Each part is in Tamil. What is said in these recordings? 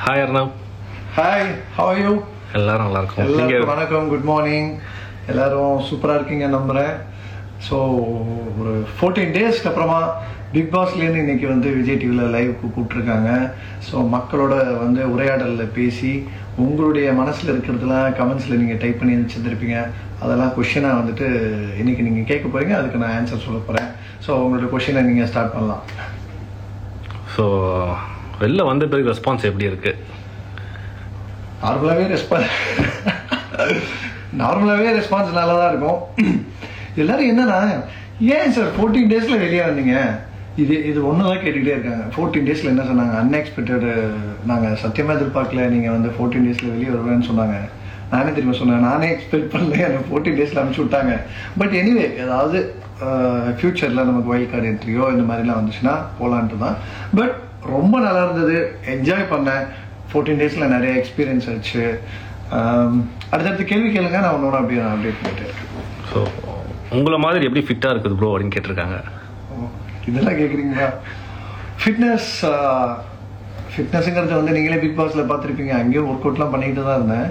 hi Arnav hi how you எல்லாரும் நல்லா இருக்கும் நீங்க எல்லாருக்கும் வணக்கம் குட் மார்னிங் எல்லாரும் சூப்பராக இருக்கீங்க நம்புகிறேன் ஸோ ஒரு ஃபோர்டீன் டேஸ்க்கு அப்புறமா பிக் பாஸ்லேருந்து இன்னைக்கு வந்து விஜய் டிவியில் லைவுக்கு கூப்பிட்ருக்காங்க ஸோ மக்களோட வந்து உரையாடலில் பேசி உங்களுடைய மனசில் இருக்கிறதுலாம் கமெண்ட்ஸில் நீங்கள் டைப் பண்ணி வச்சுருந்துருப்பீங்க அதெல்லாம் கொஷினாக வந்துட்டு இன்னைக்கு நீங்கள் கேட்க போகிறீங்க அதுக்கு நான் ஆன்சர் சொல்ல போகிறேன் ஸோ உங்களோட கொஷினை நீங்கள் ஸ்டார்ட் பண்ணலாம் ஸோ வெளில வந்த பிறகு ரெஸ்பான்ஸ் எப்படி இருக்கு நார்மலாகவே ரெஸ்பான்ஸ் நார்மலாகவே ரெஸ்பான்ஸ் நல்லா தான் இருக்கும் எல்லாரும் என்னன்னா ஏன் சார் ஃபோர்டீன் டேஸில் வெளியே வந்தீங்க இது இது ஒன்று தான் கேட்டுக்கிட்டே இருக்காங்க ஃபோர்டீன் டேஸில் என்ன சொன்னாங்க அன்எக்ஸ்பெக்டட் நாங்கள் சத்தியமாக எதிர்பார்க்கல நீங்கள் வந்து ஃபோர்டீன் டேஸில் வெளியே வருவேன்னு சொன்னாங்க நானே திரும்ப சொன்னேன் நானே எக்ஸ்பெக்ட் பண்ணல எனக்கு ஃபோர்டீன் டேஸில் அனுப்பிச்சி விட்டாங்க பட் எனிவே ஏதாவது ஃப்யூச்சரில் நமக்கு வைல்ட் கார்டு என்ட்ரியோ இந்த மாதிரிலாம் வந்துச்சுன்னா போகலான்ட்டு தான் பட் ரொம்ப நல்லா இருந்தது என்ஜாய் பண்ணேன் ஃபோர்டீன் டேஸில் நிறைய எக்ஸ்பீரியன்ஸ் ஆச்சு ஆம், அடுத்தடுத்த கேள்வி கேளுங்க நான் ஒன்னோட அப்படியே நான் அப்டேட் பண்ணிட்டு ஸோ உங்களை மாதிரி எப்படி ஃபிட்டாக இருக்குது ப்ரோ அப்படின்னு கேட்டிருக்காங்க ஓ, இதெல்லாம் கேட்குறீங்களா ஃபிட்னஸ் ஃபிட்னஸ்ங்கிறது வந்து நீங்களே பிக் பாஸில் பார்த்துருப்பீங்க அங்கேயும் ஒர்க் அவுட்லாம் பண்ணிட்டு தான் இருந்தேன்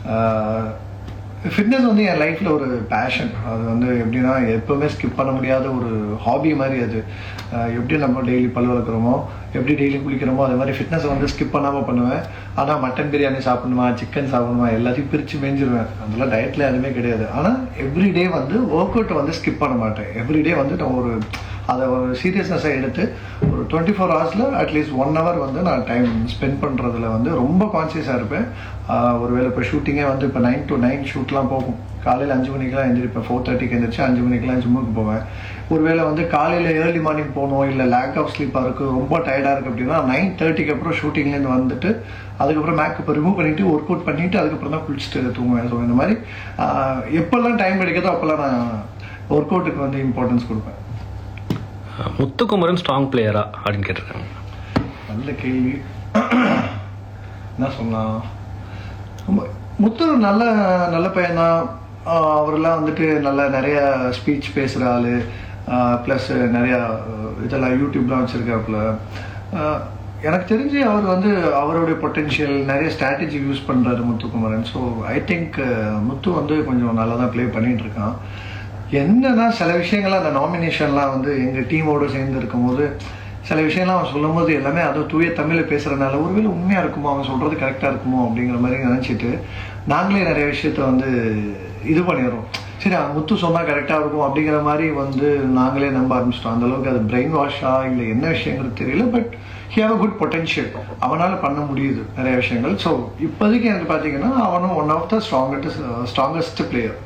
ஃபிட்னஸ் வந்து என் லைஃப்பில் ஒரு பேஷன் அது வந்து எப்படின்னா எப்போவுமே ஸ்கிப் பண்ண முடியாத ஒரு ஹாபி மாதிரி அது ஆஹ் எப்படி நம்ம டெய்லி பல் வளர்க்குறோமோ எப்படி டெய்லி குளிக்கிறோமோ அது மாதிரி ஃபிட்னஸை வந்து ஸ்கிப் பண்ணாமல் பண்ணுவேன் ஆனால் மட்டன் பிரியாணி சாப்பிடணுமா சிக்கன் சாப்பிடணுமா எல்லாத்தையும் பிரித்து மேய்ஞ்சிருவேன் அதெல்லாம் டயட்டில் எதுவுமே கிடையாது ஆனால் எவ்ரிடே வந்து ஒர்க் அவுட்டை வந்து ஸ்கிப் பண்ண மாட்டேன் எவ்ரிடே வந்து நான் ஒரு அதை ஒரு சீரியஸ்னஸை எடுத்து ஒரு டுவெண்ட்டி ஃபோர் ஹவர்ஸில் அட்லீஸ்ட் ஒன் ஹவர் வந்து நான் டைம் ஸ்பெண்ட் பண்ணுறதுல வந்து ரொம்ப கான்சியஸாக இருப்பேன் ஆஹ் ஒருவேளை இப்போ ஷூட்டிங்கே வந்து இப்போ நைன் டு நைன் ஷூட்லாம் போகும் காலையில் அஞ்சு மணிக்கெலாம் எழுந்திரிப்பேன் ஃபோர் தேர்ட்டிக்கு எழுந்திரிச்சு அஞ்சு மணிக்கெலாம் ஜிம்முக்கு போவேன் ஒருவேளை வந்து காலையில் ஏர்லி மார்னிங் போகணும் இல்லை லேக் ஆஃப் ஸ்லீப்பாக இருக்குது ரொம்ப டயர்டாக இருக்குது அப்படின்னா நைன் தேர்ட்டிக்கு அப்புறம் ஷூட்டிங்லேருந்து வந்துட்டு அதுக்கப்புறம் மேக்கப் ரிமூவ் பண்ணிவிட்டு ஒர்க் அவுட் பண்ணிவிட்டு அதுக்கப்புறம் தான் குளிச்சுட்டு தூங்குவேன் ஸோ இந்த மாதிரி ஆஹ் எப்போல்லாம் டைம் கிடைக்குதோ அப்போல்லாம் நான் ஒர்க் அவுட்டுக்கு வந்து இம்பார்ட்டன்ஸ் கொடுப்பேன் அஹ் முத்துக்குமரன் ஸ்ட்ராங் பிளேயரா அப்படின்னு கேட்டிருக்காங்க நல்ல கேள்வி என்ன சொல்லலாம் ரொம்ப முத்து நல்ல நல்ல பையன்தான் ஆஹ் அவரெல்லாம் வந்துட்டு நல்ல நிறைய ஸ்பீச் பேசுகிற ஆள் ப்ளஸ் நிறைய ஆஹ் இதெல்லாம் யூடியூப்லாம் வச்சுருக்காப்புல எனக்கு தெரிஞ்சு அவர் வந்து அவருடைய பொட்டென்ஷியல் நிறைய ஸ்ட்ராட்டஜி யூஸ் பண்ணுறாரு Muthukumaran so I think Muthu வந்து கொஞ்சம் நல்லா தான் ப்ளே பண்ணிட்டு இருக்கான் என்னன்னா சில விஷயங்கள் அந்த நாமினேஷன்லாம் வந்து எங்கள் டீமோடு சேர்ந்து இருக்கும்போது சில விஷயம்லாம் அவன் சொல்லும்போது எல்லாமே அதுவும் தூய தமிழில் பேசுகிறனால ஒருவேளை உண்மையாக இருக்குமோ அவன் சொல்கிறது கரெக்டாக இருக்குமோ அப்படிங்கிற மாதிரி நினச்சிட்டு நாங்களே நிறைய விஷயத்த வந்து இது பண்ணிடுறோம் சரி அவன் முத்து சொன்னால் கரெக்டாக இருக்கும் அப்படிங்கிற மாதிரி வந்து நாங்களே நம்ப ஆரம்பிச்சிட்டோம் அந்த அளவுக்கு அது பிரெயின் வாஷா இல்லை என்ன விஷயங்கிறது தெரியல but he have a good potential அவனால் பண்ண முடியுது நிறைய விஷயங்கள் ஸோ இப்போதைக்கு எனக்கு பார்த்தீங்கன்னா அவனும் one of the strongest strongest player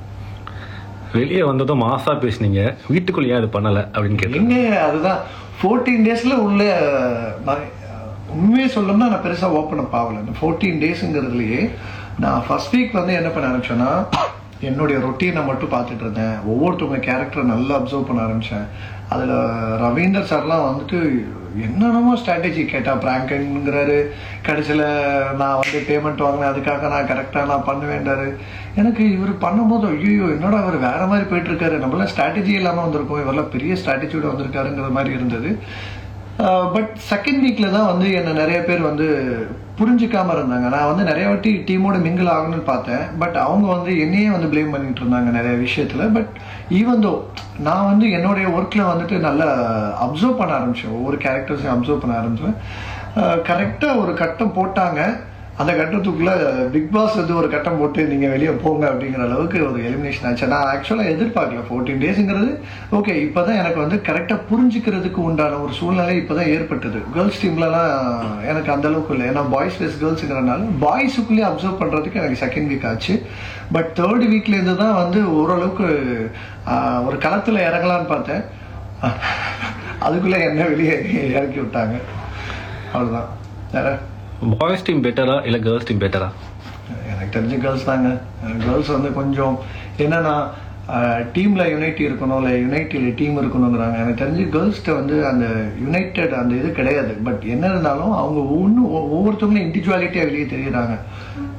வெளியே வந்ததும் மாசா பேசுனீங்க வீட்டுக்குள்ள ஏன் அது பண்ணலை அப்படின்னு கேட்டிருக்காங்க எங்க அதுதான் ஃபோர்டீன் டேஸில் உள்ள நான் உண்மையை சொல்லணும்னா நான் பெருசாக ஓப்பன் அப் ஆகலை இந்த ஃபோர்டீன் டேஸுங்கிறதுலையே நான் ஃபர்ஸ்ட் வீக் வந்து என்ன பண்ண ஆரம்பிச்சேன்னா என்னுடைய ரொட்டீனை மட்டும் பார்த்துட்டு இருந்தேன் ஒவ்வொருத்தவங்க கேரக்டரை நல்லா அப்சர்வ் பண்ண ஆரம்பித்தேன் அதில் ரவீந்தர் சார்லாம் வந்துட்டு என்னென்னமோ ஸ்ட்ராட்டஜி கேட்டால் ப்ராங்கங்கிறாரு கடைசியில் நான் வந்து பேமெண்ட் வாங்கினேன் அதுக்காக நான் கரெக்டாக நான் பண்ணுவேன்றாரு எனக்கு இவர் பண்ணும்போது ஐயோ என்னடா இவர் வேற மாதிரி போயிட்டு இருக்காரு நம்மளாம் ஸ்ட்ராட்டஜி இல்லாமல் வந்திருக்கோம் இவரெல்லாம் பெரிய ஸ்ட்ராட்டஜியோட வந்திருக்காருங்கிற மாதிரி இருந்தது பட் செகண்ட் வீக்ல தான் வந்து என்ன நிறைய பேர் வந்து புரிஞ்சுக்காம இருந்தாங்க நான் வந்து நிறைய வாட்டி டீமோட மிங்கிள் ஆகணும்னு பார்த்தேன் பட் அவங்க வந்து என்னையே வந்து ப்ளேம் பண்ணிட்டு இருந்தாங்க நிறைய விஷயத்துல பட் ஈவன் தோ நான் வந்து என்னுடைய ஒர்க்ல வந்துட்டு நல்லா அப்சர்வ் பண்ண ஆரம்பிச்சேன் ஒவ்வொரு கேரக்டர்ஸையும் அப்சர்வ் பண்ண ஆரம்பிச்சேன் கரெக்டாக ஒரு கட்டம் போட்டாங்க அந்த கட்டத்துக்குள்ள பிக் பாஸ் வந்து ஒரு கட்டம் போட்டு நீங்க வெளியே போங்க அப்படிங்கிற அளவுக்கு ஒரு எலிமினேஷன் ஆச்சு நான் ஆக்சுவலாக எதிர்பார்க்கல ஃபோர்டீன் டேஸுங்கிறது ஓகே இப்போதான் எனக்கு வந்து கரெக்டாக புரிஞ்சுக்கிறதுக்கு உண்டான ஒரு சூழ்நிலை இப்போதான் ஏற்பட்டது கேர்ள்ஸ் டீம்லலாம் எனக்கு அந்த அளவுக்கு இல்லை ஏன்னா பாய்ஸ் வெஸ் கேர்ள்ஸுங்கிறனால பாய்ஸுக்குள்ளேயே அப்சர்வ் பண்ணுறதுக்கு எனக்கு செகண்ட் வீக் ஆச்சு பட் தேர்ட் வீக்லேருந்து தான் வந்து ஓரளவுக்கு ஆஹ், ஒரு களத்தில் இறங்கலான்னு பார்த்தேன் அதுக்குள்ளே என்ன வெளியே இறக்கி விட்டாங்க அவ்வளோதான் வேற பாய்ஸ் டீம் பெட்டரா இல்லை கேர்ள்ஸ் டீம் பெட்டரா எனக்கு தெரிஞ்ச கேர்ள்ஸ் தாங்க கேர்ள்ஸ் வந்து கொஞ்சம் என்னன்னா டீமில் யுனைட்டி இருக்கணும் இல்லை யுனைட்டியில் டீம் இருக்கணுங்கிறாங்க எனக்கு தெரிஞ்சு கேர்ள்ஸ்கிட்ட வந்து அந்த யுனைடெட் அந்த இது கிடையாது பட் என்ன இருந்தாலும் அவங்க ஒன்று ஒவ்வொருத்தவங்களும் இண்டிவிஜுவாலிட்டியாக வெளியே தெரியுறாங்க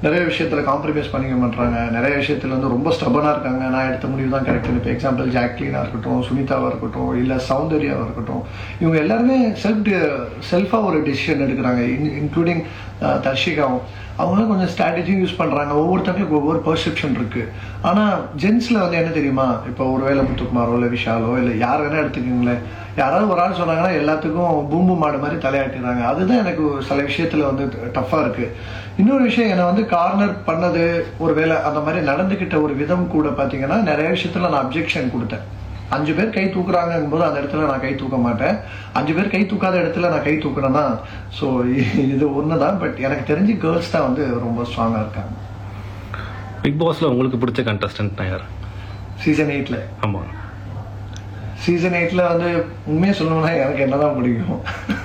நிறைய விஷயத்துல காம்ப்ரமைஸ் பண்ணிக்க மாட்டாங்க நிறைய விஷயத்துல வந்து ரொம்ப ஸ்டபனாக இருக்காங்க நான் எடுத்த முடிவு தான் கரெக்ட் இப்போ எக்ஸாம்பிள் ஜாக்லினா இருக்கட்டும் சுனிதாவா இருக்கட்டும் இல்லை சௌந்தர்யாவா இருக்கட்டும் இவங்க எல்லாருமே செல்ஃப் செல்ஃபாக ஒரு டிசிஷன் எடுக்கிறாங்க இன்க்ளூடிங் தர்ஷிகாவும் அவங்களும் கொஞ்சம் ஸ்ட்ராட்டஜியும் யூஸ் பண்றாங்க ஒவ்வொருத்தங்களுக்கும் ஒவ்வொரு பெர்செப்ஷன் இருக்கு ஆனா ஜென்ஸ்ல வந்து என்ன தெரியுமா இப்போ ஒருவேளை முத்துக்குமாரோ இல்லை விஷாலோ இல்லை யார் வேணா எடுத்துக்கோங்களேன் யாராவது ஒரு ஆள் சொன்னாங்கன்னா எல்லாத்துக்கும் பூம்பு மாடு மாதிரி தலையாட்டிடுறாங்க அதுதான் எனக்கு சில விஷயத்துல வந்து டஃப்பா இருக்கு இன்னொரு விஷயம் என்னை வந்து கார்னர் பண்ணது ஒருவேளை அந்த மாதிரி நடந்துக்கிட்ட ஒரு விதம் கூட பாத்தீங்கன்னா நிறைய விஷயத்துல நான் அப்ஜெக்ஷன் கொடுத்தேன் அஞ்சு பேர் கை தூக்குறாங்கும் போது அந்த இடத்துல நான் கை தூக்க மாட்டேன் அஞ்சு பேர் கை தூக்காத இடத்துல நான் கை தூக்குறேன் தான் ஸோ இது ஒன்று தான் பட் எனக்கு தெரிஞ்சு கேர்ள்ஸ் தான் வந்து ரொம்ப ஸ்ட்ராங்காக இருக்காங்க பிக் பாஸ்ல உங்களுக்கு பிடிச்ச கண்டஸ்டன்ட் யார் சீசன் எயிட்டில் ஆமா சீசன் எயிட்டில் வந்து உண்மையாக சொல்லணும்னா எனக்கு என்னதான் பிடிக்கும்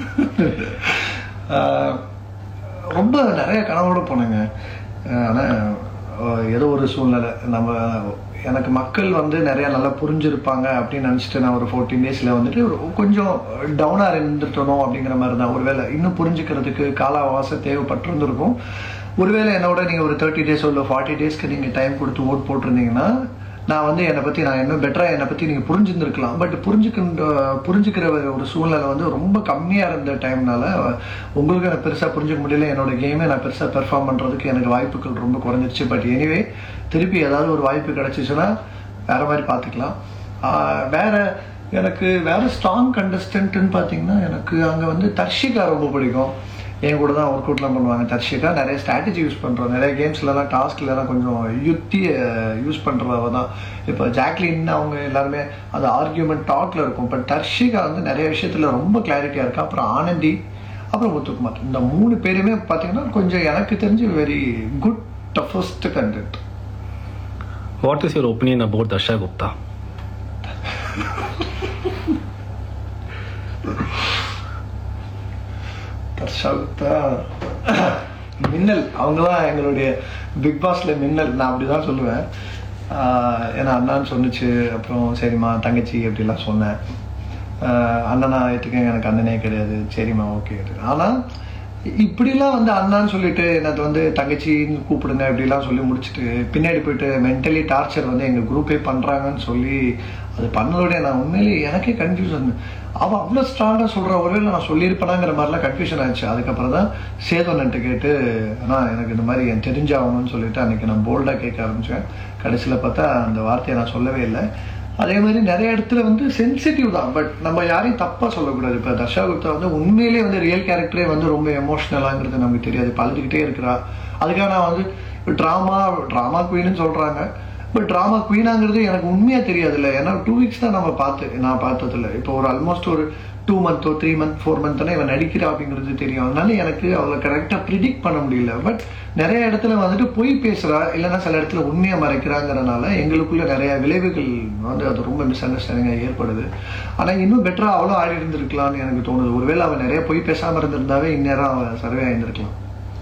ஆஹ் ரொம்ப நிறைய கனவோட போனேங்க ஆனால் ஏதோ ஒரு சூழ்நிலை நம்ம எனக்கு மக்கள் வந்து நிறைய நல்லா புரிஞ்சிருப்பாங்க அப்படின்னு நினச்சிட்டு நான் ஒரு ஃபோர்டீன் டேஸில் வந்துட்டு ஒரு கொஞ்சம் டவுனாக இருந்துட்டணும் அப்படிங்கிற மாதிரி தான் ஒருவேளை இன்னும் புரிஞ்சுக்கிறதுக்கு கால அவகாசம் தேவைப்பட்டிருந்திருக்கும் ஒருவேளை என்னோட நீங்கள் ஒரு தேர்ட்டி டேஸ் இல்லை ஃபார்ட்டி டேஸ்க்கு நீங்கள் டைம் கொடுத்து ஓட் போட்டிருந்தீங்கன்னா நான் வந்து என்னை பற்றி நான் இன்னும் பெட்டராக என்னை பற்றி நீங்கள் புரிஞ்சுருந்துருக்கலாம் பட் புரிஞ்சுக்கின்ற புரிஞ்சுக்கிற ஒரு சூழ்நிலை வந்து ரொம்ப கம்மியாக இருந்த டைம்னால உங்களுக்கு எனக்கு பெருசாக புரிஞ்சுக்க முடியல என்னோட கேமே நான் பெருசாக பெர்ஃபார்ம் பண்ணுறதுக்கு எனக்கு வாய்ப்புகள் ரொம்ப குறைஞ்சிருச்சு பட் எனிவே திருப்பி ஏதாவது ஒரு வாய்ப்பு கிடைச்சிச்சுன்னா வேற மாதிரி பார்த்துக்கலாம் ஆஹ் வேற எனக்கு வேற ஸ்ட்ராங் கண்டஸ்டன்ட்னு பார்த்தீங்கன்னா எனக்கு அங்கே வந்து தர்ஷிகா ரொம்ப பிடிக்கும் என் கூட தான் ஒர்க் அவுட்லாம் பண்ணுவாங்க தர்ஷிகா நிறைய ஸ்ட்ராட்டஜி யூஸ் பண்ணுறோம் நிறைய கேம்ஸ்லலாம் டாஸ்க்லலாம் கொஞ்சம் யுக்தியை யூஸ் பண்ணுறவ தான் இப்போ ஜாக்லின் அவங்க எல்லாருமே அது ஆர்கியூமெண்ட் டாக்ல இருக்கும் பட் தர்ஷிகா வந்து நிறைய விஷயத்தில் ரொம்ப கிளாரிட்டியாக இருக்கு அப்புறம் ஆனந்தி அப்புறம் முத்துக்குமார் இந்த மூணு பேருமே பார்த்தீங்கன்னா கொஞ்சம் எனக்கு தெரிஞ்சு very good toughest content what is your opinion about Dharsha Gupta Dharsha Gupta மின்னல் அவங்க தான் எங்களுடைய பிக் பாஸ்ல மின்னல் நான் அப்படிதான் சொல்லுவேன் ஆஹ் ஏன்னா அண்ணான்னு சொன்னுச்சு அப்புறம் சரிம்மா தங்கச்சி அப்படிலாம் சொன்னேன் ஆஹ் அண்ணனா ஏற்றுக்கங்க எனக்கு அண்ணனே கிடையாது சரிம்மா ஓகே ஆனால் இப்படிலாம் வந்து அண்ணான்னு சொல்லிட்டு எனக்கு வந்து தங்கச்சின்னு கூப்பிடுங்க இப்படிலாம் சொல்லி முடிச்சுட்டு பின்னாடி போயிட்டு மென்டலி டார்ச்சர் வந்து எங்கள் குரூப்பே பண்ணுறாங்கன்னு சொல்லி அது பண்ணதோடய நான் உண்மையிலேயே எனக்கே கன்ஃபியூஷன் அவள் அவ்வளோ ஸ்ட்ராங்காக சொல்கிற ஒருவேளை நான் சொல்லியிருப்பேனாங்கிற மாதிரிலாம் கன்ஃபியூஷன் ஆச்சு அதுக்கப்புறம் தான் சேதோன்ட்டு கேட்டு ஆனால் எனக்கு இந்த மாதிரி என் தெரிஞ்சாகணும்னு சொல்லிட்டு அன்னைக்கு நான் போல்டாக கேட்க ஆரம்பித்தேன் கடைசியில் பார்த்தா அந்த வார்த்தையை நான் சொல்லவே இல்லை அதே மாதிரி நிறைய இடத்துல வந்து சென்சிட்டிவ் தான் பட் நம்ம யாரையும் தப்பா சொல்லக்கூடாது இப்போ தர்ஷா குப்தா வந்து உண்மையிலேயே வந்து ரியல் கேரக்டரே வந்து ரொம்ப எமோஷ்னலாங்கிறது நமக்கு தெரியாது இப்போ அழுதுகிட்டே இருக்கிறா அதுக்காக நான் வந்து ட்ராமா ட்ராமா குயின்னு சொல்றாங்க பட் ட்ராமா குயினாங்கிறது எனக்கு உண்மையா தெரியாதுல்ல ஏன்னா டூ வீக்ஸ் தான் நம்ம பார்த்து நான் பார்த்ததில்ல இப்போ ஒரு ஆல்மோஸ்ட் ஒரு டூ மந்த்தோ த்ரீ மந்த் ஃபோர் மந்த் தானே இவன் நடிக்கிறா அப்படிங்கிறது தெரியும் அதனால எனக்கு அவளை கரெக்டாக ப்ரிடிக்ட் பண்ண முடியல பட் நிறைய இடத்துல வந்துட்டு பொய் பேசுறா இல்லைன்னா சில இடத்துல உண்மையை மறைக்கிறாங்கிறனால எங்களுக்குள்ள நிறைய விளைவுகள் வந்து அது ரொம்ப மிஸ் அண்டர்ஸ்டாண்டிங்காக ஏற்படுது ஆனால் இன்னும் பெட்டராக அவ்வளோ ஆடி இருந்திருக்கலாம்னு எனக்கு தோணுது ஒருவேளை அவன் நிறைய பொய் பேசாமல் இருந்திருந்தாவே இந்நேரம் அவன் சர்வே ஆயிருந்திருக்கலாம்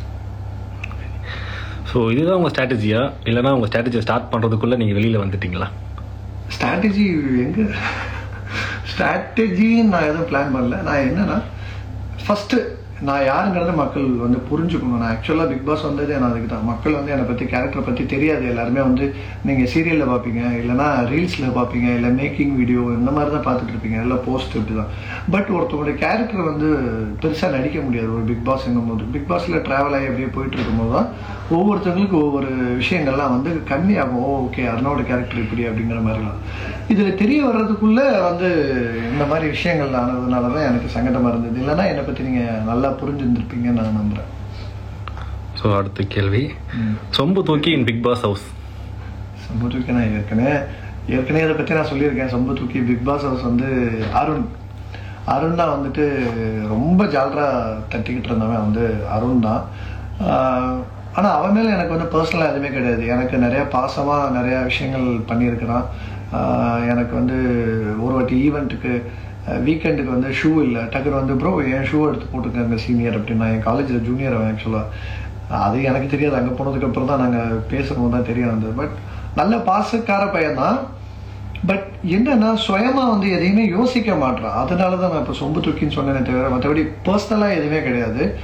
ஸோ இதுதான் உங்கள் ஸ்ட்ராட்டஜியா இல்லைனா உங்கள் ஸ்ட்ராட்டஜியை ஸ்டார்ட் பண்ணுறதுக்குள்ளே நீங்கள் வெளியில் வந்துட்டீங்களா ஸ்ட்ராட்டஜி எங்க ஸ்ட்ராட்டஜின்னு நான் எதுவும் பிளான் பண்ணல நான் என்னன்னா ஃபர்ஸ்ட் நான் யாருங்கிறத மக்கள் வந்து புரிஞ்சுக்கணும் நான் ஆக்சுவலாக பிக் பாஸ் வந்தது நான் அதுக்கு தான் மக்கள் வந்து என்னை பற்றி கேரக்டரை பற்றி தெரியாது எல்லாருமே வந்து நீங்கள் சீரியலில் பார்ப்பீங்க இல்லைனா ரீல்ஸில் பார்ப்பீங்க இல்லை மேக்கிங் வீடியோ இந்த மாதிரி தான் பார்த்துட்டு இருப்பீங்க இல்லை போஸ்ட் இப்படி தான் பட் ஒருத்தவங்களுடைய கேரக்டர் வந்து பெருசாக நடிக்க முடியாது ஒரு பிக் பாஸ்ங்கும் போது பிக் பாஸில் ட்ராவல் ஆகி அப்படியே போயிட்டு இருக்கும்போது தான் ஒவ்வொருத்தவங்களுக்கு ஒவ்வொரு விஷயங்கள்லாம் வந்து கம்மியாகும் ஓ ஓகே அருணோட கேரக்டர் இப்படி அப்படிங்கிற மாதிரிலாம் இதில் தெரிய வர்றதுக்குள்ள வந்து இந்த மாதிரி விஷயங்கள் ஆனதுனால தான் எனக்கு சங்கடமாக இருந்தது இல்லைன்னா என்னை பற்றி நீங்கள் நல்லா புரிஞ்சுருந்துருப்பீங்கன்னு நான் நம்புகிறேன் ஸோ அடுத்த கேள்வி சொம்பு தூக்கி இன் பிக் பாஸ் ஹவுஸ் சம்பு தூக்கி நான் ஏற்கனவே ஏற்கனவே இதை பற்றி நான் சொல்லியிருக்கேன் சம்பு தூக்கி பிக் பாஸ் ஹவுஸ் வந்து அருண் அருண் தான் வந்துட்டு ரொம்ப ஜாலரா தட்டிக்கிட்டு இருந்தவன் வந்து அருண் தான் ஆனால் அவன் மேலே எனக்கு வந்து பர்சனலாக எதுவுமே கிடையாது எனக்கு நிறைய பாசமாக நிறைய விஷயங்கள் பண்ணியிருக்கிறான் ஆஹ் எனக்கு வந்து ஒரு வாட்டி ஈவெண்ட்டுக்கு வீக்கெண்டுக்கு வந்து ஷூ இல்லை டக்குன்னு வந்து ப்ரோ என் ஷூ எடுத்து போட்டுக்கங்க சீனியர் அப்படின்னா என் காலேஜில் ஜூனியர் அவன் ஆக்சுவலாக அது எனக்கு தெரியாது அங்கே போனதுக்கு அப்புறம் தான் நாங்கள் பேசும்போது தான் தெரிய வந்தது பட் நல்ல பாசக்கார பையன் தான் பட் என்னன்னா சுயமா வந்து எதையுமே யோசிக்க மாட்டான் அதனால தான் நான் இப்போ சொம்பு தூக்கின்னு சொன்னேனே தவிர மற்றபடி பர்சனலாக எதுவுமே கிடையாது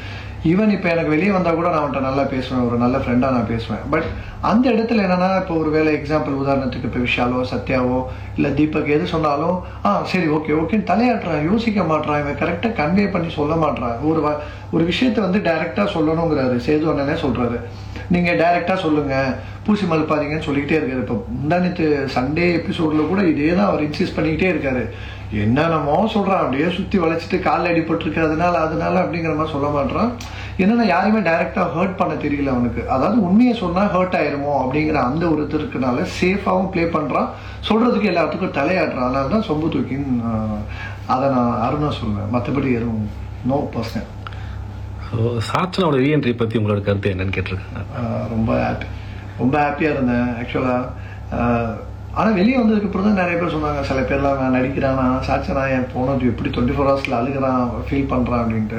ஈவன் இப்போ எனக்கு வெளியே வந்தால் கூட நான் அவன்கிட்ட நல்லா பேசுவேன் ஒரு நல்ல ஃப்ரெண்டாக நான் பேசுவேன் பட் அந்த இடத்துல என்னன்னா இப்போ ஒரு வேலை எக்ஸாம்பிள் உதாரணத்துக்கு இப்போ விஷாலோ சத்யாவோ இல்லை தீபக் எது சொன்னாலும் ஆ சரி ஓகே ஓகேன்னு தலையாட்டுறான் யோசிக்க மாட்றான் இவன் கரெக்டாக கன்வே பண்ணி சொல்ல மாட்றான் ஒரு வ- ஒரு விஷயத்தை வந்து டைரெக்டாக சொல்லணுங்கிறாரு சேது அண்ணனே சொல்கிறாரு நீங்கள் டைரெக்டாக சொல்லுங்கள் பூசி மலுப்பாதீங்கன்னு சொல்லிக்கிட்டே இருக்காரு இப்போ முந்தானத்து சண்டே எபிசோடில் கூட இதே தான் அவர் இன்சிஸ்ட் பண்ணிக்கிட்டே இருக்காரு என்னென்னமோ சொல்கிறான் அப்படியே சுற்றி வளைச்சிட்டு காலில் அடிபட்டிருக்கு அதனால அதனால அப்படிங்கிற மாதிரி சொல்ல மாட்றான் என்னன்னா யாரையுமே டைரெக்டாக ஹர்ட் பண்ண தெரியல அவனுக்கு அதாவது உண்மையை சொன்னால் ஹர்ட் ஆயிருமோ அப்படிங்கிற அந்த ஒரு இது இருக்கனால சேஃபாகவும் ப்ளே பண்ணுறான் சொல்கிறதுக்கு எல்லாத்துக்கும் தலையாடுறான் அதனால தான் சொம்பு தூக்கின்னு ஆஹ், அதை நான் அருணா சொல்லுவேன் மற்றபடி எதுவும் நோ பர்சன் ஸோ சாச்சனோட ரீஎன்ட்ரி பற்றி உங்களோட கருத்து என்னன்னு கேட்டிருக்காங்க ஆஹ் ரொம்ப ஹாப்பி ரொம்ப ஹாப்பியாக இருந்தேன் ஆக்சுவலாக ஆனால் வெளியே வந்ததுக்கு அப்புறம் தான் நிறைய பேர் சொன்னாங்க சில பேர்லாம் நான் நடிக்கிறேன் நான் சாச்சனா என் போனது எப்படி டுவெண்ட்டி ஃபோர் ஹவர்ஸில் அழுகிறான் ஃபீல் பண்ணுறான் அப்படின்ட்டு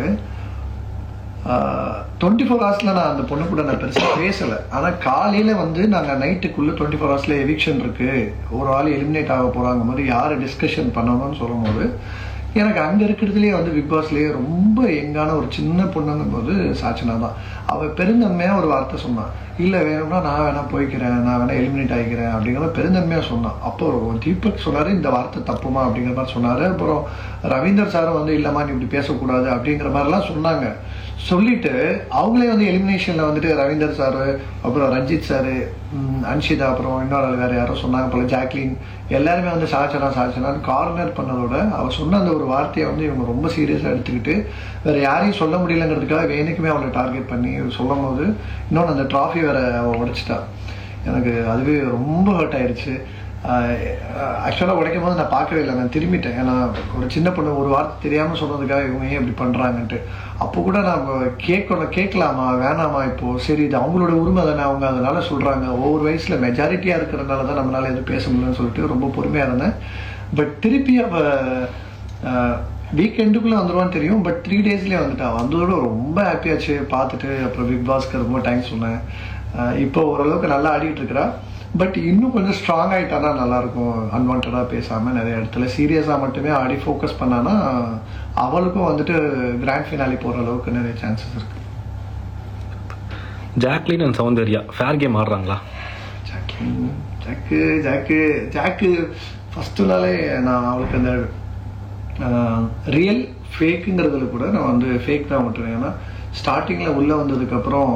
டுவெண்ட்டி ஃபோர் ஹவர்ஸில் நான் அந்த பொண்ணு கூட நான் பெருசாக பேசலை ஆனால் காலையில் வந்து நாங்கள் நைட்டுக்குள்ளே டுவெண்ட்டி ஃபோர் ஹவர்ஸில் எவிக்ஷன் இருக்குது ஒரு ஆள் எலிமினேட் ஆக போகிறாங்க மாதிரி யார் டிஸ்கஷன் பண்ணணும்னு சொல்லும்போது எனக்கு அங்கே இருக்கிறதுலேயே வந்து பிக் பாஸ்லேயே ரொம்ப எங்கான ஒரு சின்ன பொண்ணுங்கும் போது சாச்சனா தான் அவள் பெருந்தன்மையாக ஒரு வார்த்தை சொன்னான் இல்லை வேணும்னா நான் வேணா போய்க்கிறேன் நான் வேணா எலிமினேட் ஆகிக்கிறேன் அப்படிங்கிற பெருந்தன்மையாக சொன்னான் அப்போ தீபக் சொன்னார் இந்த வார்த்தை தப்புமா அப்படிங்கிற மாதிரி சொன்னார் அப்புறம் ரவீந்தர் சாரும் வந்து இல்லைம்மா நீ இப்படி பேசக்கூடாது அப்படிங்கிற மாதிரிலாம் சொன்னாங்க சொல்லிட்டு அவங்களே வந்து எலிமினேஷனில் வந்துட்டு ரவீந்தர் சார் அப்புறம் ரஞ்சித் சார் அன்ஷிதா அப்புறம் இன்னொரு ஆள் வேற யாரோ சொன்னாங்க போல ஜாக்லின் எல்லாருமே வந்து சாச்சனா சாச்சனான்னு கார்னர் பண்ணதோட அவ சொன்ன அந்த ஒரு வார்த்தையை வந்து இவங்க ரொம்ப சீரியஸாக எடுத்துக்கிட்டு வேற யாரையும் சொல்ல முடியலங்கிறதுக்காக வேணுக்குமே அவளை டார்கெட் பண்ணி சொல்லும் போது இன்னொன்று அந்த ட்ராஃபி வேற அவ உடைச்சிட்டா எனக்கு அதுவே ரொம்ப ஹர்ட் ஆயிருச்சு ஆக்சுவலாக உடைக்கும் போது நான் பார்க்கவே இல்லை நான் திரும்பிட்டேன் ஏன்னா ஒரு சின்ன பொண்ணு ஒரு வார்த்தை தெரியாமல் சொன்னதுக்காக இவங்க ஏன் இப்படி பண்ணுறாங்கன்ட்டு அப்போ கூட நான் கேட்கணும் கேட்கலாமா வேணாமா இப்போ சரி இது அவங்களோட உரிமை தானே அவங்க அதனால சொல்கிறாங்க ஒவ்வொரு வயசில் மெஜாரிட்டியாக இருக்கிறதுனால தான் நம்மளால எதுவும் பேச முடியலன்னு சொல்லிட்டு ரொம்ப பொறுமையாக இருந்தேன் பட் திருப்பி அவள் வீக்கெண்டுக்குள்ளே வந்துடுவான்னு தெரியும் பட் த்ரீ டேஸ்லேயே வந்துட்டா வந்ததோட ரொம்ப ஹாப்பியாச்சு பார்த்துட்டு அப்புறம் பிக் பாஸ்க்கு ரொம்ப தேங்க்ஸ் சொன்னேன் அஹ் இப்போ ஓரளவுக்கு நல்லா ஆடிட்டு இருக்கிறா பட் இன்னும் கொஞ்சம் ஸ்ட்ராங் ஆகிட்டானா நல்லாயிருக்கும் அன்வான்டாக பேசாமல் நிறைய இடத்துல சீரியஸாக மட்டுமே ஆடி ஃபோக்கஸ் பண்ணானா அவளுக்கும் வந்துட்டு கிராண்ட் ஃபினாலி போகிற அளவுக்கு நிறைய சான்சஸ் இருக்கு Jacqueline and Soundarya fair game ஆடுறாங்களா ஜாக்லின் ஜாக்கு ஜாக்கு ஜாக்கு ஃபஸ்ட்டு நாளே நான் அவளுக்கு அந்த ரியல் ஃபேக்குங்கிறதுல கூட நான் வந்து ஃபேக் தான் விட்டுறேன் ஏன்னா ஸ்டார்டிங்கில் உள்ளே வந்ததுக்கப்புறம்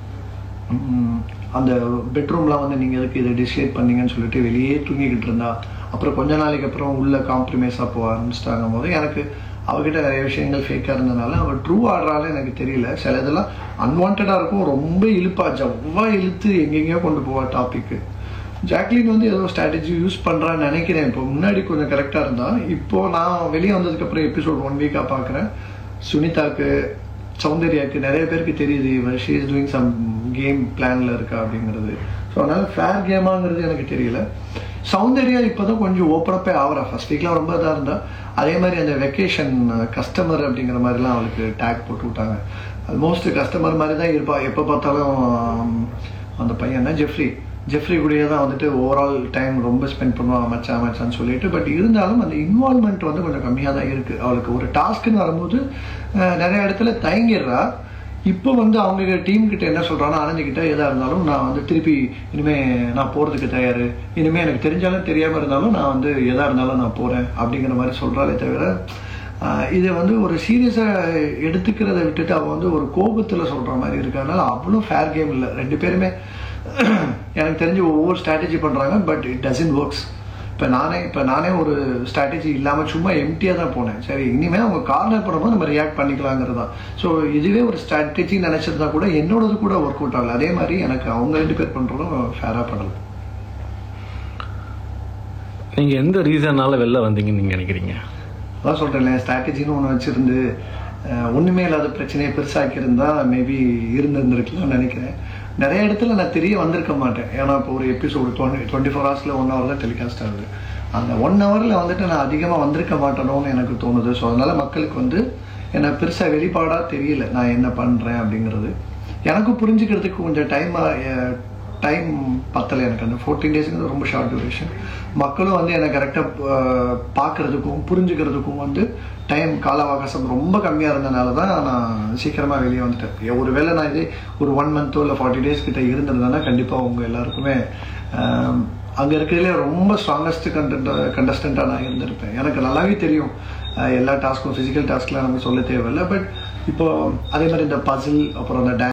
அந்த பெட்ரூம்லாம் வந்து நீங்கள் எதுக்கு இதை டிசைட் பண்ணீங்கன்னு சொல்லிட்டு வெளியே தூங்கிக்கிட்டு இருந்தா அப்புறம் கொஞ்ச நாளைக்கு அப்புறம் உள்ள காம்ப்ரமைஸாக போக ஆரம்பிச்சிட்டாங்க போது எனக்கு அவகிட்ட நிறைய விஷயங்கள் ஃபேக்காக இருந்தனால அவள் ட்ரூ ஆடுறாலும் எனக்கு தெரியல சில இதெல்லாம் அன்வான்டாக இருக்கும் ரொம்ப இழுப்பா ஜவ்வா இழுத்து எங்கெங்கேயோ கொண்டு போவா டாபிக்கு ஜாக்லின் வந்து ஏதோ ஸ்ட்ராட்டஜி யூஸ் பண்ணுறான்னு நினைக்கிறேன் இப்போ முன்னாடி கொஞ்சம் கரெக்டாக இருந்தா இப்போ நான் வெளியே வந்ததுக்கப்புறம் எபிசோட் ஒன் வீக்காக பார்க்குறேன் சுனிதாக்கு சௌந்தர்யாக்கு நிறைய பேருக்கு தெரியுது இவன் she is doing some game பிளானில் இருக்கா அப்படிங்கிறது ஸோ அதனால ஃபேர் கேமாங்கிறது எனக்கு தெரியல சௌந்தர்யா இப்போ தான் கொஞ்சம் ஓப்பனப்பே ஆகிறா ஃபர்ஸ்ட் வீக்லாம் ரொம்ப இதாக இருந்தா அதே மாதிரி அந்த வெக்கேஷன் கஸ்டமர் அப்படிங்கிற மாதிரிலாம் அவளுக்கு டேக் போட்டு விட்டாங்க ஆல்மோஸ்ட் கஸ்டமர் மாதிரி தான் இருப்பா எப்போ பார்த்தாலும் ஆம், அந்த பையன் ஜெஃப்ரி ஜெஃப்ரி கூடயே தான் வந்துட்டு ஓவரால் டைம் ரொம்ப ஸ்பெண்ட் பண்ணுவான் மச்சான் மச்சான்னு சொல்லிட்டு பட் இருந்தாலும் அந்த இன்வால்மெண்ட் வந்து கொஞ்சம் கம்மியாக தான் இருக்குது அவளுக்கு ஒரு டாஸ்க்குன்னு வரும்போது அஹ், நிறைய இடத்துல தயங்கிடுறா இப்போ வந்து அவங்க டீம் கிட்ட என்ன சொல்றான்னா ஆனந்தி கிட்ட எதா இருந்தாலும் நான் வந்து திருப்பி இனிமே நான் போறதுக்கு தயாரு இனிமே எனக்கு தெரிஞ்சாலும் தெரியாம இருந்தாலும் நான் வந்து எதா இருந்தாலும் நான் போறேன் அப்படிங்கிற மாதிரி சொல்றாளே தவிர ஆஹ் இதை வந்து ஒரு சீரியஸா எடுத்துக்கிறத விட்டுட்டு அவ வந்து ஒரு கோபத்துல சொல்ற மாதிரி இருக்கறனால அவ்வளோ ஃபேர் கேம் இல்லை ரெண்டு பேருமே எனக்கு தெரிஞ்சு ஒவ்வொரு ஸ்ட்ராட்டஜி பண்றாங்க பட் இட் டசன்ட் ஒர்க்ஸ் இப்போ நானே இப்போ நானே ஒரு ஸ்ட்ராட்டஜி இல்லாமல் சும்மா எம்டியாக தான் போனேன் சரி இனிமேல் அவங்க கார்னர் பண்ணும்போது நம்ம ரியாக்ட் பண்ணிக்கலாங்கிறது தான் ஸோ இதுவே ஒரு ஸ்ட்ராட்டஜி நினச்சிருந்தா கூட என்னோடது கூட ஒர்க் அவுட் ஆகல அதே மாதிரி எனக்கு அவங்க ரெண்டு பேர் பண்ணுறதும் ஃபேராக படலை நீங்கள் எந்த ரீசன்னால வெளில வந்தீங்கன்னு நீங்கள் நினைக்கிறீங்க அதான் சொல்கிறேன்ல ஸ்ட்ராட்டஜின்னு ஒன்று வச்சுருந்து அஹ், ஒண்ணுமே இல்லாத பிரச்சனையை பெருசாக்கியிருந்தா மேபி இருந்திருந்துருக்கலாம்னு நினைக்கிறேன் நிறைய இடத்துல நான் தெரிய வந்திருக்க மாட்டேன் ஏன்னா இப்போ ஒரு எபிசோடு டுவெண்ட்டி டுவெண்ட்டி ஃபோர் ஹவர்ஸில் ஒன் ஹவர் தான் டெலிகாஸ்ட் ஆகுது அந்த ஒன் ஹவரில் வந்துட்டு நான் அதிகமாக வந்திருக்க மாட்டேனோன்னு எனக்கு தோணுது ஸோ அதனால மக்களுக்கு வந்து என்ன பெருசாக வெளிப்பாடாக தெரியல நான் என்ன பண்ணுறேன் அப்படிங்கிறது எனக்கு புரிஞ்சுக்கிறதுக்கு கொஞ்சம் டைம் டைம் பத்தலை எனக்கு அந்த ஃபோர்டீன் டேஸ்ங்கிறது ரொம்ப ஷார்ட் டியூரேஷன் மக்களும் வந்து என்னை கரெக்டாக பார்க்கறதுக்கும் புரிஞ்சுக்கிறதுக்கும் வந்து டைம் கால அவகாசம் ரொம்ப கம்மியாக இருந்தனால தான் நான் சீக்கிரமாக வெளியே வந்துட்டேன் ஒருவேளை நான் இதே ஒரு ஒன் மந்த்தோ இல்லை ஃபார்ட்டி டேஸ் கிட்ட இருந்திருந்தேன்னா கண்டிப்பாக அவங்க எல்லாருக்குமே ஆம், அங்கே இருக்கிறதுலே ரொம்ப ஸ்ட்ராங்கஸ்ட் கண்டென்ட் கண்டஸ்டண்ட்டாக நான் இருந்திருப்பேன் எனக்கு நல்லாவே தெரியும் அஹ், எல்லா டாஸ்க்கும் ஃபிசிக்கல் டாஸ்க்லாம் நமக்கு சொல்ல தேவையில்லை பட் இப்போ அதே மாதிரி இந்த பசில் அப்புறம் அந்த